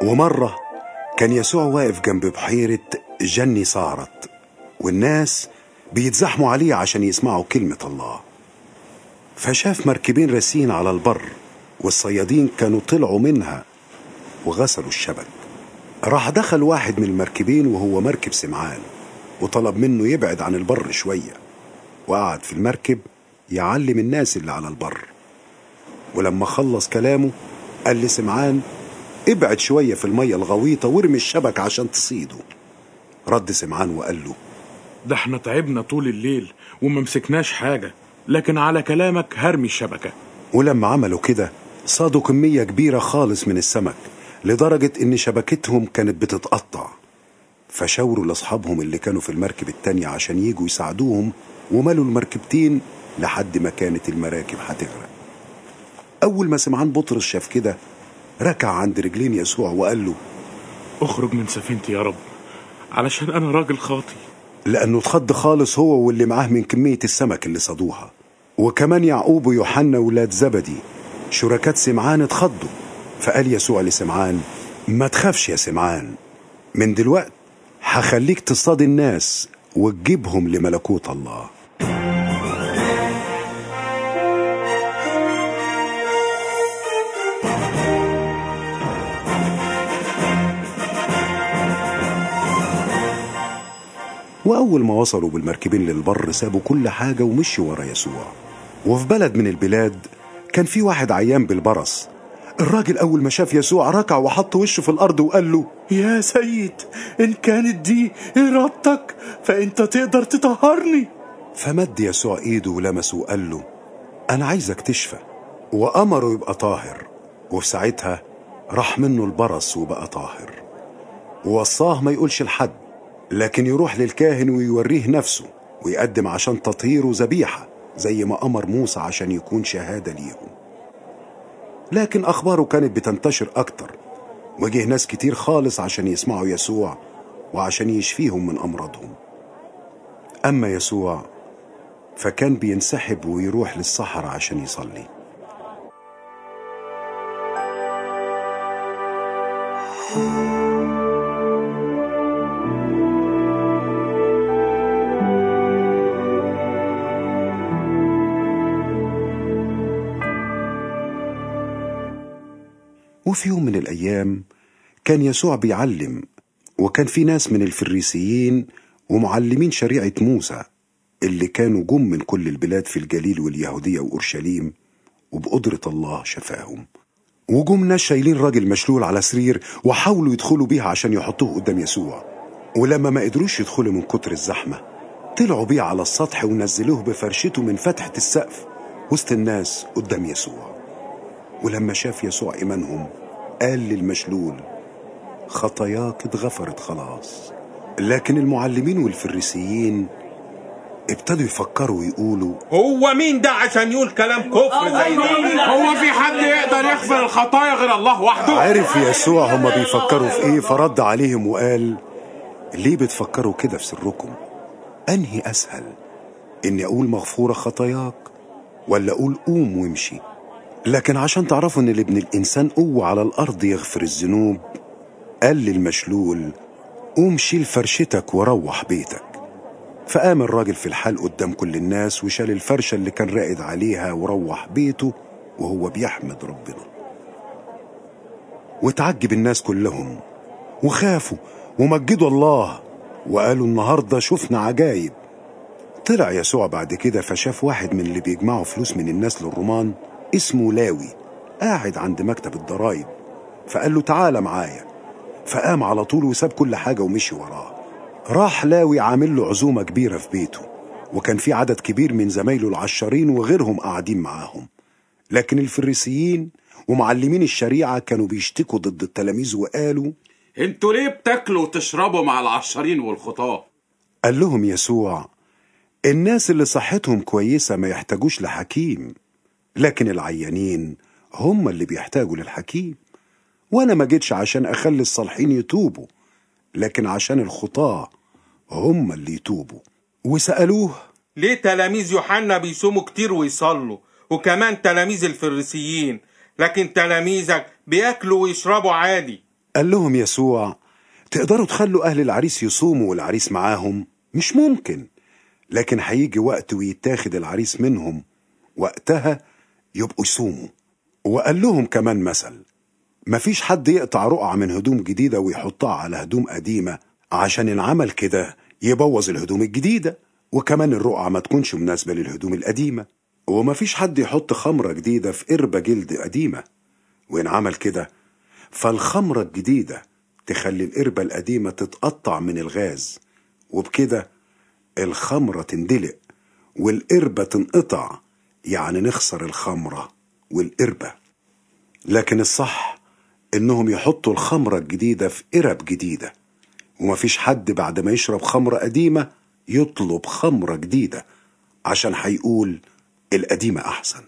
ومرة كان يسوع واقف جنب بحيرة جني صارت والناس بيتزحموا عليه عشان يسمعوا كلمة الله فشاف مركبين راسين على البر والصيادين كانوا طلعوا منها وغسلوا الشبك راح دخل واحد من المركبين وهو مركب سمعان وطلب منه يبعد عن البر شوية وقعد في المركب يعلم الناس اللي على البر ولما خلص كلامه قال لسمعان ابعد شوية في المية الغويطة وارمي الشبك عشان تصيده رد سمعان وقال له ده احنا تعبنا طول الليل وما مسكناش حاجة لكن على كلامك هرمي الشبكة ولما عملوا كده صادوا كمية كبيرة خالص من السمك لدرجة إن شبكتهم كانت بتتقطع فشاوروا لأصحابهم اللي كانوا في المركب التانية عشان يجوا يساعدوهم وملوا المركبتين لحد ما كانت المراكب هتغرق أول ما سمعان بطرس شاف كده ركع عند رجلين يسوع وقال له اخرج من سفينتي يا رب علشان انا راجل خاطي لأنه اتخض خالص هو واللي معاه من كمية السمك اللي صادوها وكمان يعقوب ويوحنا ولاد زبدي شركات سمعان اتخضوا فقال يسوع لسمعان ما تخافش يا سمعان من دلوقت هخليك تصطاد الناس وتجيبهم لملكوت الله وأول ما وصلوا بالمركبين للبر سابوا كل حاجة ومشوا ورا يسوع وفي بلد من البلاد كان في واحد عيان بالبرص الراجل أول ما شاف يسوع ركع وحط وشه في الأرض وقال له يا سيد إن كانت دي إرادتك فأنت تقدر تطهرني فمد يسوع إيده ولمسه وقال له أنا عايزك تشفى وأمره يبقى طاهر وفي ساعتها راح منه البرص وبقى طاهر ووصاه ما يقولش لحد لكن يروح للكاهن ويوريه نفسه ويقدم عشان تطهيره ذبيحة زي ما أمر موسى عشان يكون شهادة ليهم لكن أخباره كانت بتنتشر أكتر وجه ناس كتير خالص عشان يسمعوا يسوع وعشان يشفيهم من أمراضهم أما يسوع فكان بينسحب ويروح للصحراء عشان يصلي وفي يوم من الأيام كان يسوع بيعلم وكان في ناس من الفريسيين ومعلمين شريعة موسى اللي كانوا جم من كل البلاد في الجليل واليهودية وأورشليم وبقدرة الله شفاهم وجم ناس شايلين راجل مشلول على سرير وحاولوا يدخلوا بيه عشان يحطوه قدام يسوع ولما ما قدروش يدخلوا من كتر الزحمة طلعوا بيه على السطح ونزلوه بفرشته من فتحة السقف وسط الناس قدام يسوع ولما شاف يسوع إيمانهم قال للمشلول خطاياك اتغفرت خلاص لكن المعلمين والفريسيين ابتدوا يفكروا ويقولوا هو مين ده عشان يقول كلام كفر زي ده هو في حد يقدر يغفر الخطايا غير الله وحده عرف يسوع هما بيفكروا في ايه فرد عليهم وقال ليه بتفكروا كده في سركم انهي اسهل اني اقول مغفوره خطاياك ولا اقول قوم وامشي لكن عشان تعرفوا ان لابن الانسان قوه على الارض يغفر الذنوب قال للمشلول قوم شيل فرشتك وروح بيتك فقام الراجل في الحال قدام كل الناس وشال الفرشة اللي كان راقد عليها وروح بيته وهو بيحمد ربنا وتعجب الناس كلهم وخافوا ومجدوا الله وقالوا النهاردة شفنا عجايب طلع يسوع بعد كده فشاف واحد من اللي بيجمعوا فلوس من الناس للرومان اسمه لاوي قاعد عند مكتب الضرايب فقال له تعالى معايا فقام على طول وساب كل حاجة ومشي وراه راح لاوي عامل له عزومة كبيرة في بيته وكان في عدد كبير من زمايله العشارين وغيرهم قاعدين معاهم لكن الفريسيين ومعلمين الشريعة كانوا بيشتكوا ضد التلاميذ وقالوا انتوا ليه بتاكلوا وتشربوا مع العشارين والخطاة قال لهم يسوع الناس اللي صحتهم كويسة ما يحتاجوش لحكيم لكن العيانين هم اللي بيحتاجوا للحكيم وانا ما جيتش عشان اخلي الصالحين يتوبوا لكن عشان الخطاة هم اللي يتوبوا وسألوه ليه تلاميذ يوحنا بيصوموا كتير ويصلوا وكمان تلاميذ الفريسيين لكن تلاميذك بياكلوا ويشربوا عادي قال لهم يسوع تقدروا تخلوا أهل العريس يصوموا والعريس معاهم مش ممكن لكن هيجي وقت ويتاخد العريس منهم وقتها يبقوا يصوموا وقال لهم كمان مثل مفيش حد يقطع رقعة من هدوم جديدة ويحطها على هدوم قديمة عشان إن عمل كده يبوظ الهدوم الجديدة وكمان الرقعة ما تكونش مناسبة للهدوم القديمة ومفيش حد يحط خمرة جديدة في قربة جلد قديمة وإن عمل كده فالخمرة الجديدة تخلي القربة القديمة تتقطع من الغاز وبكده الخمرة تندلق والقربة تنقطع يعني نخسر الخمرة والقربة لكن الصح إنهم يحطوا الخمرة الجديدة في قرب جديدة ومفيش حد بعد ما يشرب خمرة قديمة يطلب خمرة جديدة عشان هيقول القديمة أحسن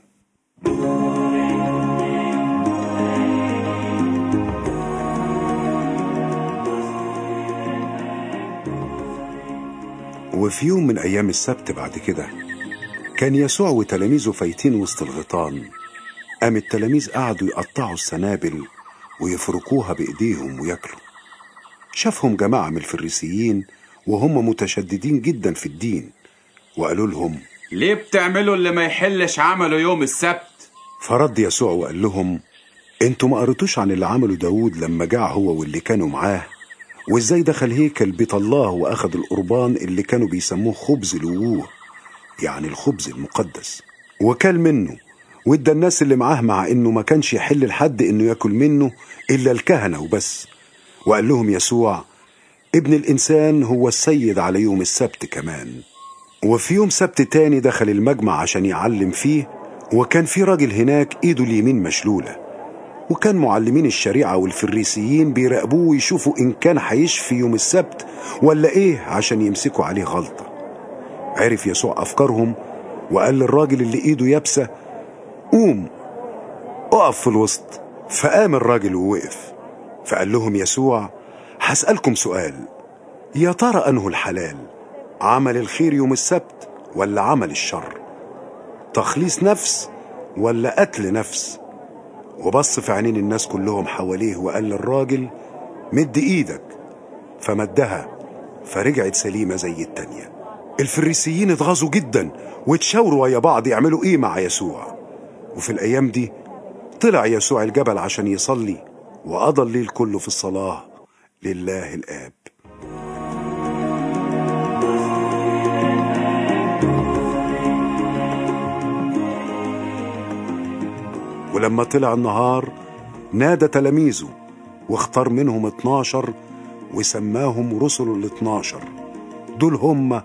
وفي يوم من أيام السبت بعد كده كان يسوع وتلاميذه فايتين وسط الغيطان قام التلاميذ قعدوا يقطعوا السنابل ويفركوها بإيديهم وياكلوا شافهم جماعة من الفريسيين وهم متشددين جدا في الدين وقالوا لهم ليه بتعملوا اللي ما يحلش عمله يوم السبت فرد يسوع وقال لهم انتوا ما قريتوش عن اللي عمله داود لما جاع هو واللي كانوا معاه وازاي دخل هيكل بيت الله واخد القربان اللي كانوا بيسموه خبز الوجوه يعني الخبز المقدس وكل منه وادى الناس اللي معاه مع انه ما كانش يحل لحد انه ياكل منه الا الكهنه وبس وقال لهم يسوع ابن الانسان هو السيد على يوم السبت كمان وفي يوم سبت تاني دخل المجمع عشان يعلم فيه وكان في راجل هناك ايده اليمين مشلولة وكان معلمين الشريعة والفريسيين بيراقبوه ويشوفوا إن كان هيشفي يوم السبت ولا إيه عشان يمسكوا عليه غلطة عرف يسوع أفكارهم وقال للراجل اللي إيده يابسة قوم اقف في الوسط فقام الراجل ووقف فقال لهم يسوع هسألكم سؤال يا ترى أنه الحلال عمل الخير يوم السبت ولا عمل الشر تخليص نفس ولا قتل نفس وبص في عينين الناس كلهم حواليه وقال للراجل مد ايدك فمدها فرجعت سليمة زي التانية الفريسيين اتغاظوا جدا واتشاوروا ويا بعض يعملوا ايه مع يسوع وفي الايام دي طلع يسوع الجبل عشان يصلي وقضى الليل كله في الصلاة لله الآب ولما طلع النهار نادى تلاميذه واختار منهم اتناشر وسماهم رسل الاتناشر دول هم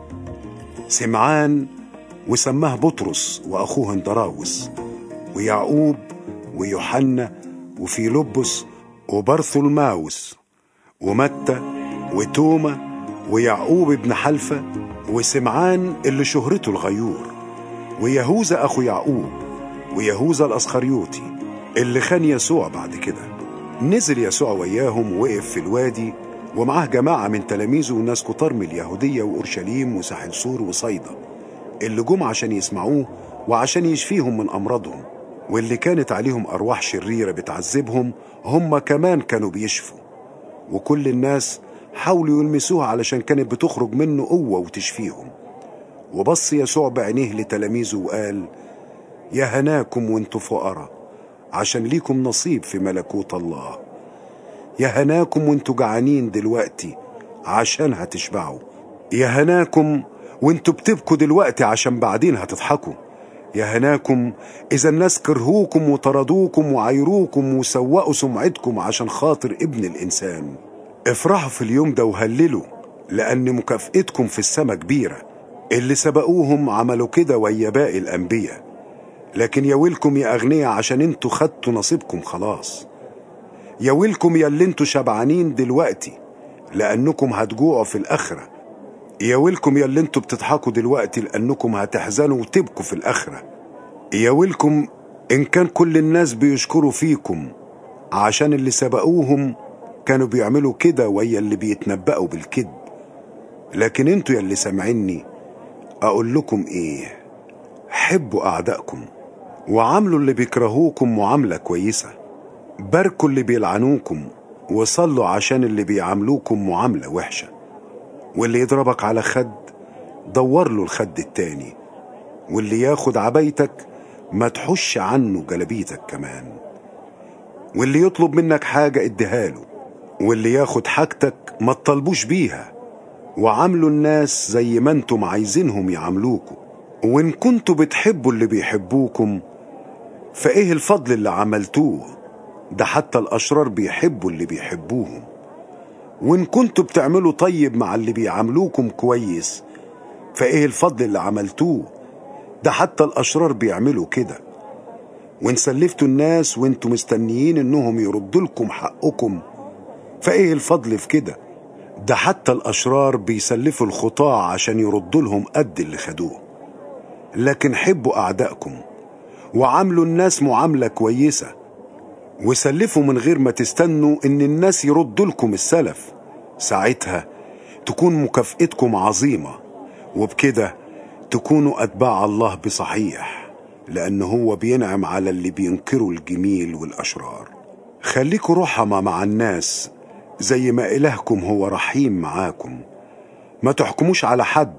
سمعان وسماه بطرس وأخوه اندراوس ويعقوب ويوحنا وفيلبس وبرثولماوس ومتى وتوما ويعقوب ابن حلفة وسمعان اللي شهرته الغيور ويهوذا أخو يعقوب ويهوذا الأسخريوطي اللي خان يسوع بعد كده نزل يسوع وياهم ووقف في الوادي ومعاه جماعة من تلاميذه وناس كتار من اليهودية وأورشليم وساحل سور وصيدا اللي جم عشان يسمعوه وعشان يشفيهم من أمراضهم واللي كانت عليهم أرواح شريرة بتعذبهم هم كمان كانوا بيشفوا وكل الناس حاولوا يلمسوها علشان كانت بتخرج منه قوة وتشفيهم وبص يسوع بعينيه لتلاميذه وقال يا هناكم وانتوا فقراء عشان ليكم نصيب في ملكوت الله يا هناكم وانتوا جعانين دلوقتي عشان هتشبعوا يا هناكم وانتوا بتبكوا دلوقتي عشان بعدين هتضحكوا يا هناكم إذا الناس كرهوكم وطردوكم وعيروكم وسوقوا سمعتكم عشان خاطر ابن الإنسان افرحوا في اليوم ده وهللوا لأن مكافئتكم في السما كبيرة اللي سبقوهم عملوا كده ويا باقي الأنبياء لكن يا ويلكم يا أغنياء عشان انتوا خدتوا نصيبكم خلاص يا ويلكم يا اللي انتوا شبعانين دلوقتي لأنكم هتجوعوا في الآخرة يا ويلكم يا اللي انتوا بتضحكوا دلوقتي لأنكم هتحزنوا وتبكوا في الآخرة يا ويلكم إن كان كل الناس بيشكروا فيكم عشان اللي سبقوهم كانوا بيعملوا كده ويا اللي بيتنبأوا بالكذب لكن انتوا يا اللي سامعيني أقول لكم إيه حبوا أعدائكم وعاملوا اللي بيكرهوكم معاملة كويسة باركوا اللي بيلعنوكم وصلوا عشان اللي بيعاملوكم معاملة وحشة واللي يضربك على خد دور له الخد التاني واللي ياخد عبايتك ما تحش عنه جلبيتك كمان واللي يطلب منك حاجة اديها له واللي ياخد حاجتك ما تطلبوش بيها وعاملوا الناس زي ما انتم عايزينهم يعاملوكوا وان كنتوا بتحبوا اللي بيحبوكم فايه الفضل اللي عملتوه ده حتى الاشرار بيحبوا اللي بيحبوهم وان كنتوا بتعملوا طيب مع اللي بيعاملوكم كويس فايه الفضل اللي عملتوه ده حتى الاشرار بيعملوا كده وان سلفتوا الناس وانتوا مستنيين انهم يردوا لكم حقكم فايه الفضل في كده ده حتى الاشرار بيسلفوا الخطاع عشان يردوا لهم قد اللي خدوه لكن حبوا اعدائكم وعاملوا الناس معامله كويسه وسلفوا من غير ما تستنوا ان الناس يردوا لكم السلف ساعتها تكون مكافئتكم عظيمه وبكده تكونوا اتباع الله بصحيح لان هو بينعم على اللي بينكروا الجميل والاشرار خليكوا رحمة مع الناس زي ما إلهكم هو رحيم معاكم ما تحكموش على حد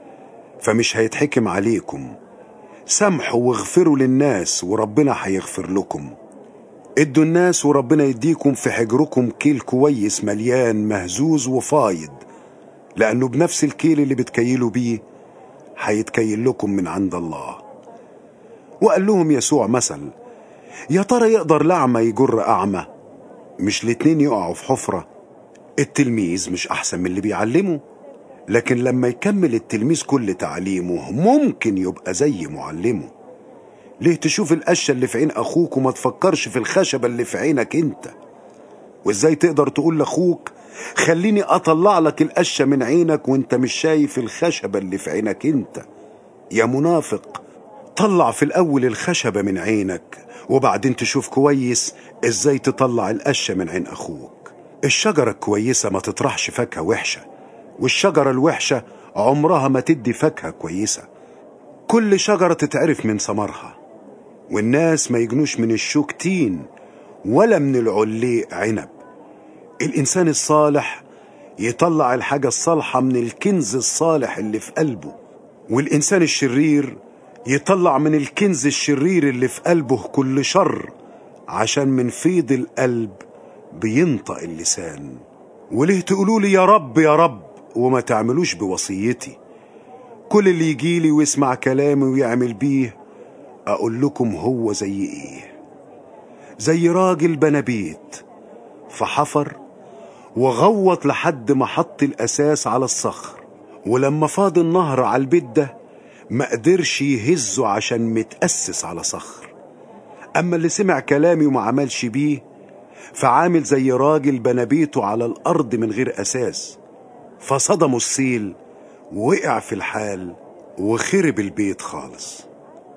فمش هيتحكم عليكم سامحوا واغفروا للناس وربنا هيغفر لكم ادوا الناس وربنا يديكم في حجركم كيل كويس مليان مهزوز وفايض لأنه بنفس الكيل اللي بتكيلوا بيه هيتكيل لكم من عند الله وقال لهم يسوع مثل يا ترى يقدر الأعمى يجر أعمى مش الاتنين يقعوا في حفرة التلميذ مش أحسن من اللي بيعلمه لكن لما يكمل التلميذ كل تعليمه ممكن يبقى زي معلمه ليه تشوف القشة اللي في عين أخوك وما تفكرش في الخشبة اللي في عينك أنت وإزاي تقدر تقول لأخوك خليني أطلع لك القشة من عينك وأنت مش شايف الخشبة اللي في عينك أنت يا منافق طلع في الأول الخشبة من عينك وبعدين تشوف كويس إزاي تطلع القشة من عين أخوك الشجرة الكويسة ما تطرحش فاكهة وحشة والشجرة الوحشة عمرها ما تدي فاكهة كويسة كل شجرة تتعرف من ثمرها والناس ما يجنوش من الشوك تين ولا من العليق عنب الإنسان الصالح يطلع الحاجة الصالحة من الكنز الصالح اللي في قلبه والإنسان الشرير يطلع من الكنز الشرير اللي في قلبه كل شر عشان من فيض القلب بينطق اللسان وليه تقولوا لي يا رب يا رب وما تعملوش بوصيتي كل اللي يجيلي ويسمع كلامي ويعمل بيه أقول لكم هو زي إيه زي راجل بنى بيت فحفر وغوط لحد ما حط الأساس على الصخر ولما فاض النهر على البيت ده ما قدرش يهزه عشان متأسس على صخر أما اللي سمع كلامي وما عملش بيه فعامل زي راجل بنى بيته على الأرض من غير أساس فصدمه السيل وقع في الحال وخرب البيت خالص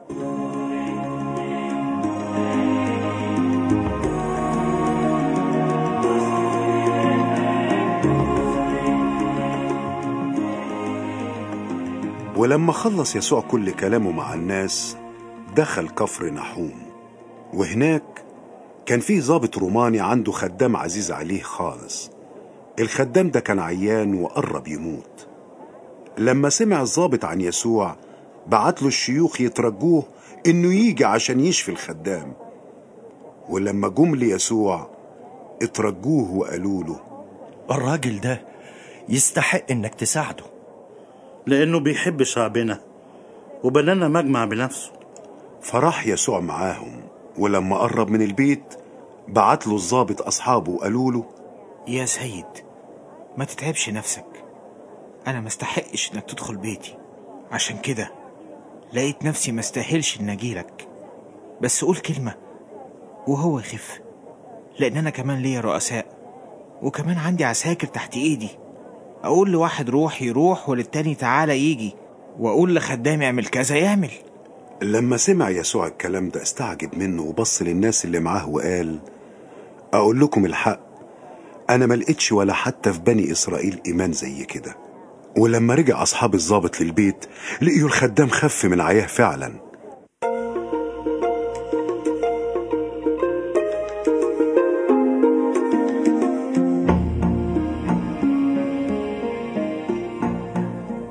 ولما خلص يسوع كل كلامه مع الناس دخل كفر نحوم وهناك كان فيه ضابط روماني عنده خدام عزيز عليه خالص الخدام ده كان عيان وقرب يموت لما سمع الضابط عن يسوع بعت له الشيوخ يترجوه انه يجي عشان يشفي الخدام ولما جم ليسوع اترجوه وقالوا له الراجل ده يستحق انك تساعده لأنه بيحب شعبنا وبنانا مجمع بنفسه فراح يسوع معاهم ولما قرب من البيت بعت له الضابط أصحابه وقالوا له يا سيد ما تتعبش نفسك انا ما استحقش انك تدخل بيتي عشان كده لقيت نفسي ما استاهلش ان اجيلك بس قول كلمة وهو يخف لان انا كمان ليا رؤساء وكمان عندي عساكر تحت ايدي اقول لواحد روح يروح وللتاني تعالى يجي واقول لخدام يعمل كذا يعمل لما سمع يسوع الكلام ده استعجب منه وبص للناس اللي معاه وقال أقول لكم الحق أنا ما لقيتش ولا حتى في بني إسرائيل إيمان زي كده ولما رجع أصحاب الضابط للبيت لقيوا الخدام خف من عياه فعلا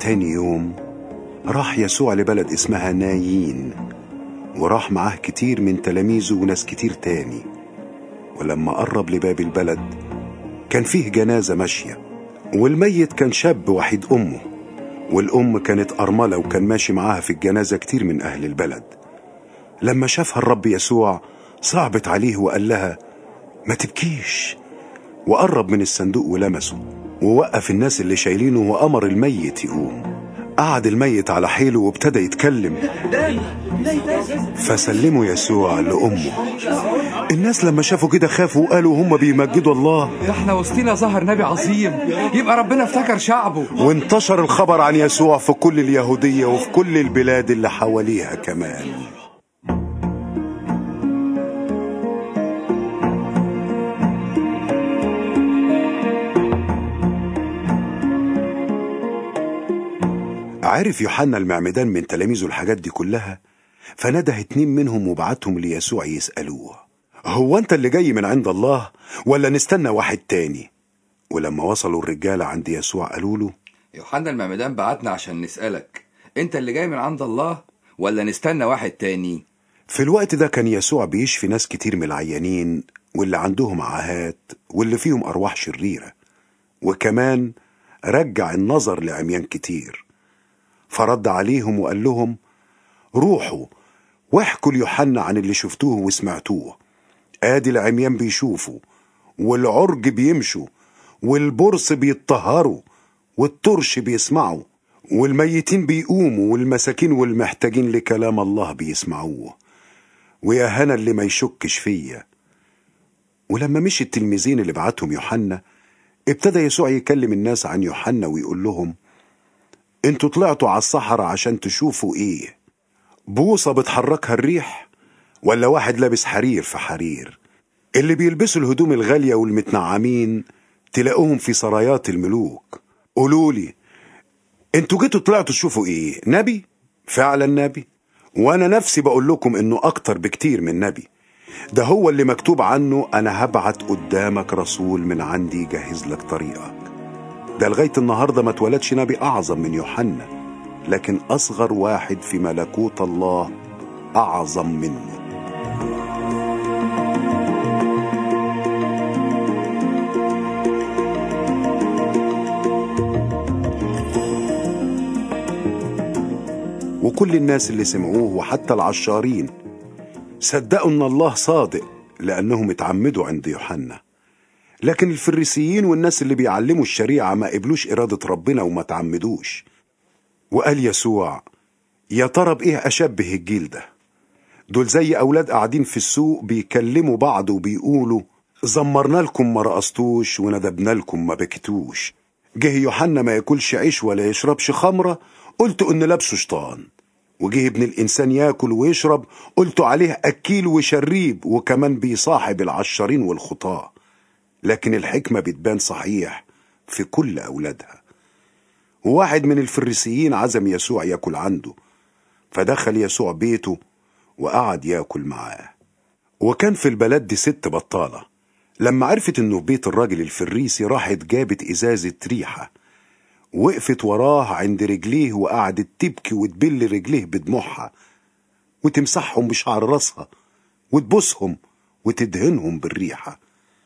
تاني يوم راح يسوع لبلد اسمها نايين وراح معاه كتير من تلاميذه وناس كتير تاني ولما قرب لباب البلد كان فيه جنازة ماشية والميت كان شاب وحيد أمه والأم كانت أرملة وكان ماشي معاها في الجنازة كتير من أهل البلد لما شافها الرب يسوع صعبت عليه وقال لها ما تبكيش وقرب من الصندوق ولمسه ووقف الناس اللي شايلينه وأمر الميت يقوم قعد الميت على حيله وابتدى يتكلم فسلموا يسوع لأمه الناس لما شافوا كده خافوا وقالوا هم بيمجدوا الله ده احنا وسطينا ظهر نبي عظيم يبقى ربنا افتكر شعبه وانتشر الخبر عن يسوع في كل اليهودية وفي كل البلاد اللي حواليها كمان عرف يوحنا المعمدان من تلاميذه الحاجات دي كلها فنده اتنين منهم وبعتهم ليسوع يسألوه هو انت اللي جاي من عند الله ولا نستنى واحد تاني ولما وصلوا الرجالة عند يسوع قالوا له يوحنا المعمدان بعتنا عشان نسألك انت اللي جاي من عند الله ولا نستنى واحد تاني في الوقت ده كان يسوع بيشفي ناس كتير من العيانين واللي عندهم عاهات واللي فيهم أرواح شريرة وكمان رجع النظر لعميان كتير فرد عليهم وقال لهم روحوا واحكوا ليوحنا عن اللي شفتوه وسمعتوه ادي العميان بيشوفوا والعرج بيمشوا والبرص بيتطهروا والطرش بيسمعوا والميتين بيقوموا والمساكين والمحتاجين لكلام الله بيسمعوه ويا هنا اللي ما يشكش فيا ولما مشي التلميذين اللي بعتهم يوحنا ابتدى يسوع يكلم الناس عن يوحنا ويقول لهم انتوا طلعتوا على الصحراء عشان تشوفوا ايه بوصة بتحركها الريح ولا واحد لابس حرير في حرير اللي بيلبسوا الهدوم الغالية والمتنعمين تلاقوهم في سرايات الملوك قولولي انتوا جيتوا طلعتوا تشوفوا ايه نبي فعلا نبي وانا نفسي بقول لكم انه اكتر بكتير من نبي ده هو اللي مكتوب عنه انا هبعت قدامك رسول من عندي يجهز لك طريقك ده لغاية النهاردة ما اتولدش نبي أعظم من يوحنا لكن أصغر واحد في ملكوت الله أعظم منه وكل الناس اللي سمعوه وحتى العشارين صدقوا ان الله صادق لانهم اتعمدوا عند يوحنا لكن الفريسيين والناس اللي بيعلموا الشريعة ما قبلوش إرادة ربنا وما تعمدوش وقال يسوع يا ترى بإيه أشبه الجيل ده دول زي أولاد قاعدين في السوق بيكلموا بعض وبيقولوا زمرنا لكم ما رقصتوش وندبنا لكم ما بكتوش جه يوحنا ما ياكلش عيش ولا يشربش خمرة قلت إن لابسه شيطان وجه ابن الإنسان ياكل ويشرب قلت عليه أكيل وشريب وكمان بيصاحب العشارين والخطاه لكن الحكمة بتبان صحيح في كل أولادها وواحد من الفريسيين عزم يسوع ياكل عنده فدخل يسوع بيته وقعد ياكل معاه وكان في البلد دي ست بطالة لما عرفت انه بيت الراجل الفريسي راحت جابت ازازة ريحة وقفت وراه عند رجليه وقعدت تبكي وتبل رجليه بدموعها وتمسحهم بشعر راسها وتبوسهم وتدهنهم بالريحه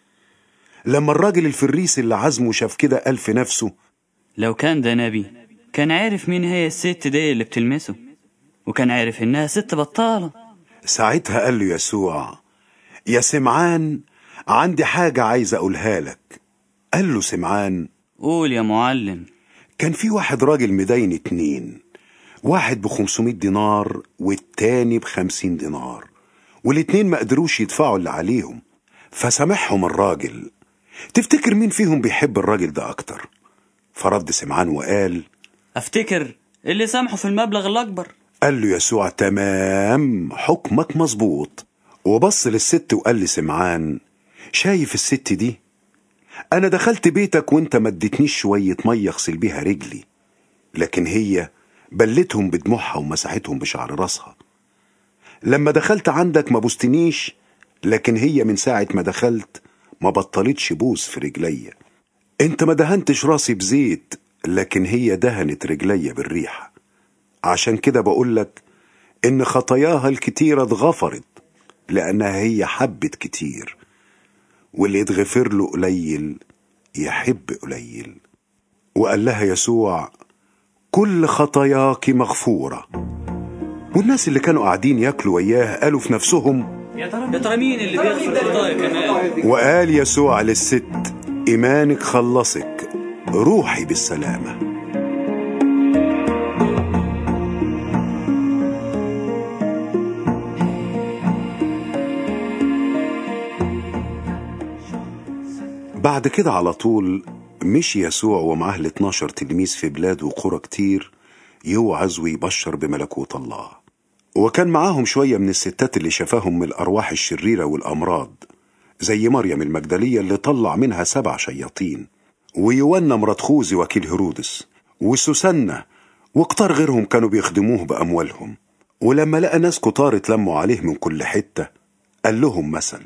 لما الراجل الفريسي اللي عزمه شاف كده قال في نفسه لو كان ده نبي كان عارف مين هي الست دي اللي بتلمسه وكان عارف انها ست بطالة ساعتها قال له يسوع يا سمعان عندي حاجة عايز أقولها لك قال له سمعان قول يا معلم كان في واحد راجل مدين اتنين واحد بخمسمائة دينار والتاني بخمسين دينار والاتنين ما قدروش يدفعوا اللي عليهم فسامحهم الراجل تفتكر مين فيهم بيحب الراجل ده أكتر فرد سمعان وقال افتكر اللي سامحه في المبلغ الأكبر قال له يسوع تمام حكمك مظبوط وبص للست وقال لسمعان شايف الست دي أنا دخلت بيتك وانت ما اديتنيش شوية مية اغسل بيها رجلي لكن هي بلتهم بدموعها ومسحتهم بشعر راسها لما دخلت عندك ما بوستنيش لكن هي من ساعة ما دخلت ما بطلتش بوس في رجليا انت ما دهنتش راسي بزيت لكن هي دهنت رجلي بالريحة عشان كده بقولك إن خطاياها الكتيرة اتغفرت لأنها هي حبت كتير واللي يتغفر له قليل يحب قليل وقال لها يسوع كل خطاياك مغفورة والناس اللي كانوا قاعدين ياكلوا وياه قالوا في نفسهم يا ترى مين اللي بيغفر خطايا كمان وقال يسوع للست إيمانك خلصك روحي بالسلامة بعد كده على طول مشي يسوع ومعاه ال 12 تلميذ في بلاد وقرى كتير يوعظ ويبشر بملكوت الله وكان معاهم شوية من الستات اللي شفاهم من الأرواح الشريرة والأمراض زي مريم المجدلية اللي طلع منها سبع شياطين ويونا مرات خوذي وكيل هيرودس وسوسنة وكتار غيرهم كانوا بيخدموه بأموالهم ولما لقى ناس كتار اتلموا عليه من كل حتة قال لهم مثل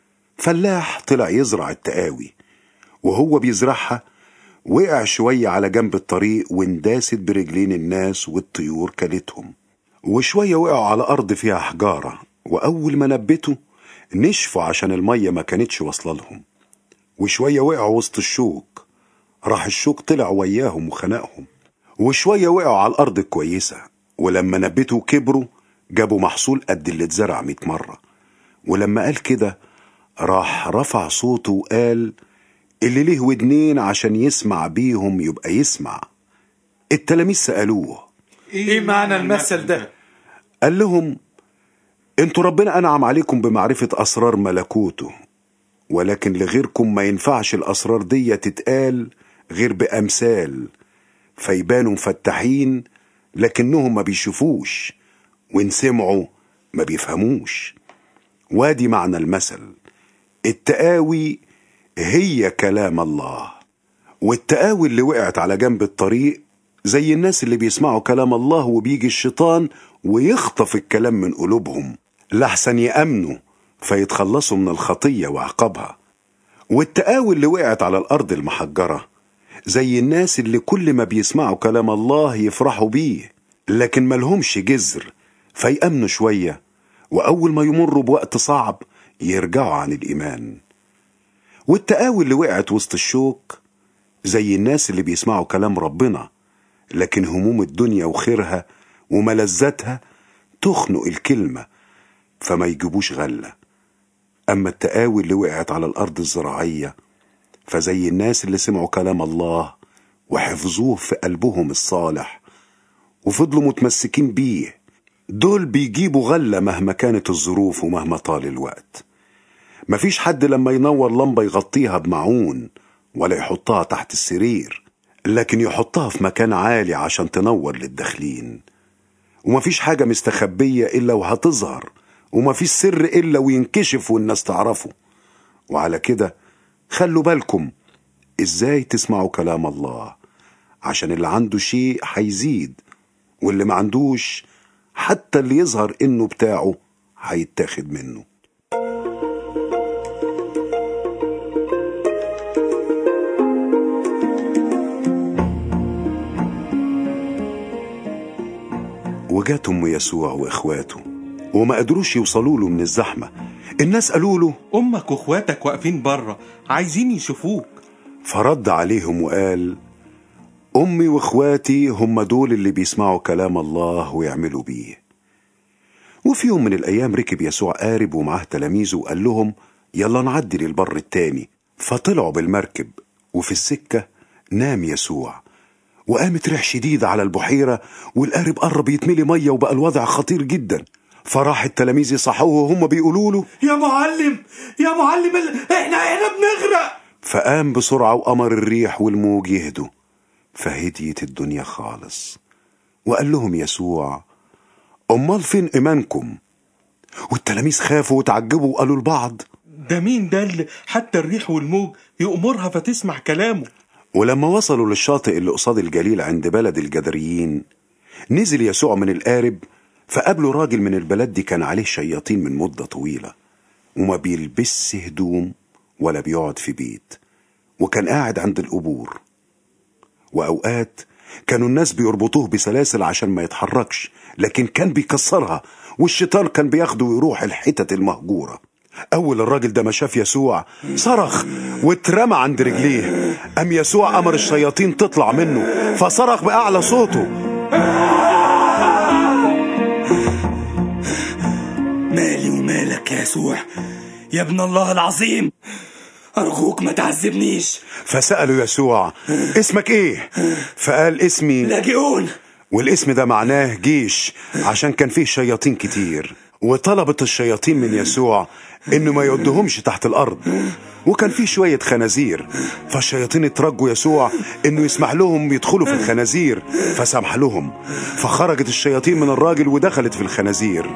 فلاح طلع يزرع التقاوي وهو بيزرعها وقع شوية على جنب الطريق وانداست برجلين الناس والطيور كلتهم وشوية وقعوا على أرض فيها حجارة وأول ما نبتوا نشفوا عشان المية ما كانتش واصلة لهم وشوية وقعوا وسط الشوك راح الشوك طلع وياهم وخنقهم وشوية وقعوا على الأرض الكويسة ولما نبتوا وكبروا جابوا محصول قد اللي اتزرع مئة مرة ولما قال كده راح رفع صوته وقال اللي ليه ودنين عشان يسمع بيهم يبقى يسمع التلاميذ سألوه ايه معنى المثل ده قال لهم انتوا ربنا انعم عليكم بمعرفة اسرار ملكوته ولكن لغيركم ما ينفعش الاسرار دي تتقال غير بامثال فيبانوا مفتحين لكنهم ما بيشوفوش وان سمعوا ما بيفهموش وادي معنى المثل التقاوي هي كلام الله والتقاوي اللي وقعت على جنب الطريق زي الناس اللي بيسمعوا كلام الله وبيجي الشيطان ويخطف الكلام من قلوبهم لحسن يأمنوا فيتخلصوا من الخطية وعقابها والتقاوي اللي وقعت على الأرض المحجرة زي الناس اللي كل ما بيسمعوا كلام الله يفرحوا بيه لكن ملهمش جذر فيأمنوا شوية وأول ما يمروا بوقت صعب يرجعوا عن الإيمان والتقاوي اللي وقعت وسط الشوك زي الناس اللي بيسمعوا كلام ربنا لكن هموم الدنيا وخيرها وملذاتها تخنق الكلمة فما يجيبوش غلة أما التقاوي اللي وقعت على الأرض الزراعية فزي الناس اللي سمعوا كلام الله وحفظوه في قلبهم الصالح وفضلوا متمسكين بيه دول بيجيبوا غلة مهما كانت الظروف ومهما طال الوقت مفيش حد لما ينور لمبة يغطيها بمعون ولا يحطها تحت السرير لكن يحطها في مكان عالي عشان تنور للداخلين ومفيش حاجة مستخبية إلا وهتظهر ومفيش سر إلا وينكشف والناس تعرفه وعلى كده خلوا بالكم إزاي تسمعوا كلام الله عشان اللي عنده شيء هيزيد واللي ما عندوش حتى اللي يظهر إنه بتاعه هيتاخد منه وجات ام يسوع واخواته وما قدروش يوصلوا له من الزحمه الناس قالوا له امك واخواتك واقفين بره عايزين يشوفوك فرد عليهم وقال امي واخواتي هم دول اللي بيسمعوا كلام الله ويعملوا بيه وفي يوم من الايام ركب يسوع قارب ومعاه تلاميذه وقال لهم يلا نعدي للبر التاني فطلعوا بالمركب وفي السكه نام يسوع وقامت ريح شديدة على البحيرة والقارب قرب يتملي مية وبقى الوضع خطير جدا فراح التلاميذ يصحوه وهم بيقولوا له يا معلم يا معلم ال- احنا هنا بنغرق فقام بسرعة وأمر الريح والموج يهدوا فهديت الدنيا خالص وقال لهم يسوع أمال فين إيمانكم والتلاميذ خافوا وتعجبوا وقالوا لبعض ده مين ده اللي حتى الريح والموج يأمرها فتسمع كلامه ولما وصلوا للشاطئ اللي قصاد الجليل عند بلد الجدريين نزل يسوع من القارب فقابله راجل من البلد دي كان عليه شياطين من مدة طويلة وما بيلبسش هدوم ولا بيقعد في بيت وكان قاعد عند القبور وأوقات كانوا الناس بيربطوه بسلاسل عشان ما يتحركش لكن كان بيكسرها والشيطان كان بياخده ويروح الحتت المهجورة أول الراجل ده ما شاف يسوع صرخ واترمى عند رجليه أم يسوع أمر الشياطين تطلع منه فصرخ بأعلى صوته مالي ومالك يا يسوع يا ابن الله العظيم أرجوك ما تعذبنيش فسأله يسوع اسمك ايه فقال اسمي لاجئون والاسم ده معناه جيش عشان كان فيه شياطين كتير وطلبت الشياطين من يسوع انه ما يودهمش تحت الارض وكان فيه شوية خنازير فالشياطين اترجوا يسوع انه يسمح لهم يدخلوا في الخنازير فسمح لهم فخرجت الشياطين من الراجل ودخلت في الخنازير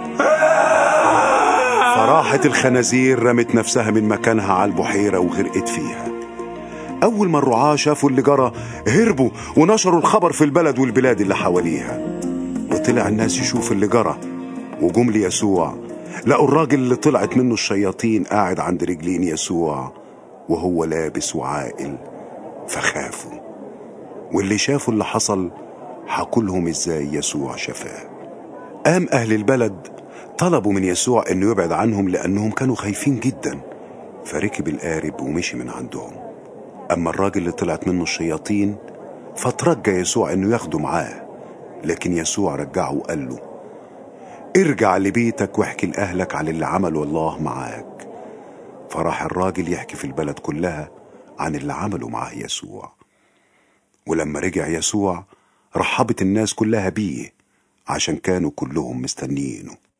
فراحت الخنازير رمت نفسها من مكانها على البحيرة وغرقت فيها أول ما الرعاة شافوا اللي جرى هربوا ونشروا الخبر في البلد والبلاد اللي حواليها وطلع الناس يشوف اللي جرى وجم ليسوع لقوا الراجل اللي طلعت منه الشياطين قاعد عند رجلين يسوع وهو لابس وعاقل فخافوا واللي شافوا اللي حصل حكوا لهم ازاي يسوع شفاه قام أهل البلد طلبوا من يسوع إنه يبعد عنهم لأنهم كانوا خايفين جدا فركب القارب ومشي من عندهم أما الراجل اللي طلعت منه الشياطين فترجى يسوع إنه ياخده معاه لكن يسوع رجعه وقال له ارجع لبيتك واحكي لأهلك على اللي عمله الله معاك فراح الراجل يحكي في البلد كلها عن اللي عمله معاه يسوع ولما رجع يسوع رحبت الناس كلها بيه عشان كانوا كلهم مستنيينه